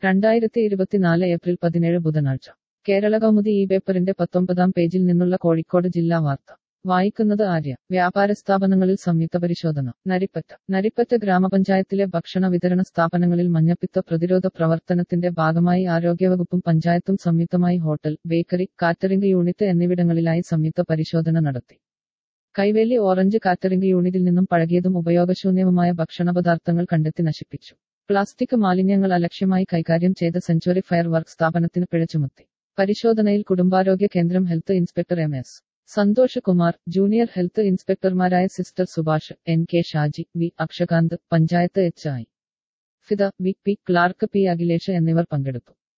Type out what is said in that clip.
രണ്ടായിരത്തി ഇരുപത്തിനാല് ഏപ്രിൽ പതിനേഴ് ബുധനാഴ്ച കേരള കൗമുദി ഈ പേപ്പറിന്റെ പത്തൊമ്പതാം പേജിൽ നിന്നുള്ള കോഴിക്കോട് ജില്ലാ വാർത്ത വായിക്കുന്നത് ആര്യ വ്യാപാര സ്ഥാപനങ്ങളിൽ സംയുക്ത പരിശോധന നരിപ്പറ്റ നരിപ്പറ്റ ഗ്രാമപഞ്ചായത്തിലെ ഭക്ഷണ വിതരണ സ്ഥാപനങ്ങളിൽ മഞ്ഞപ്പിത്ത പ്രതിരോധ പ്രവർത്തനത്തിന്റെ ഭാഗമായി ആരോഗ്യവകുപ്പും പഞ്ചായത്തും സംയുക്തമായി ഹോട്ടൽ ബേക്കറി കാറ്ററിംഗ് യൂണിറ്റ് എന്നിവിടങ്ങളിലായി സംയുക്ത പരിശോധന നടത്തി കൈവേലി ഓറഞ്ച് കാറ്ററിംഗ് യൂണിറ്റിൽ നിന്നും പഴകിയതും ഉപയോഗശൂന്യവുമായ ഭക്ഷണപദാർത്ഥങ്ങൾ കണ്ടെത്തി നശിപ്പിച്ചു പ്ലാസ്റ്റിക് മാലിന്യങ്ങൾ അലക്ഷ്യമായി കൈകാര്യം ചെയ്ത സെഞ്ചുറി ഫയർ വർക്ക് സ്ഥാപനത്തിന് പിഴ ചുമത്തി പരിശോധനയിൽ കുടുംബാരോഗ്യ കേന്ദ്രം health inspector M S Santhosh Kumar junior health ഇൻസ്പെക്ടർമാരായ sister Subhash N K Shaji V Akshakanth panchayat H I Fida V P clerk P Akhilesh എന്നിവർ പങ്കെടുത്തു